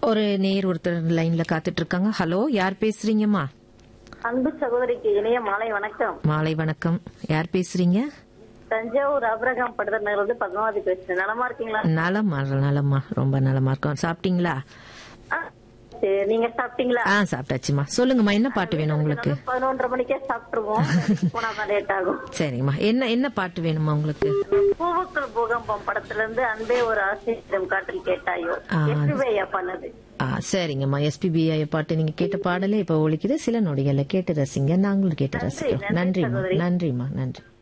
ஒரு நேர் ஒருத்தர் லைன்ல காத்துட்டு இருக்காங்க ஹலோ யார் பேசுறீங்கம்மா அன்பு சகோதரிக்கு இணைய மாலை வணக்கம் மாலை வணக்கம் யார் பேசுறீங்க தஞ்சாவூர் அபிரகாம் படுதல் இருந்து பத்மாவதி பேசுறேன் நலமா இருக்கீங்களா நலம்மா நலம்மா ரொம்ப நலமா இருக்கோம் சாப்பிட்டீங்களா ஆ, சரி நீங்க சாப்பிட்டீங்களா ஆ சாப்பிட்டாச்சுமா சொல்லுங்கம்மா என்ன பாட்டு வேணும் உங்களுக்கு பதினொன்றரை மணிக்கே சாப்பிட்டுருவோம் போனாதான் லேட் ஆகும் சரிம்மா என்ன என்ன பாட்டு வேணுமா உங்களுக்கு பூவுக்கள் பூகம்பம் படத்துல இருந்து அன்பே ஒரு ஆசிரியம் காற்றில் கேட்டாயோ ஆ. எஸ்பிஐயா பண்ணது ஆ சரிங்கம்மா எஸ்பிபி பாட்டு நீங்க கேட்ட பாடலே இப்ப ஒழிக்குது சில நொடிகள்ல கேட்டு ரசிங்க நாங்களும் கேட்டு நன்றி, ரசிக்கிறோம் நன்றி நன்றிம்மா சகோதரி. நன்றிம்மா நன்றி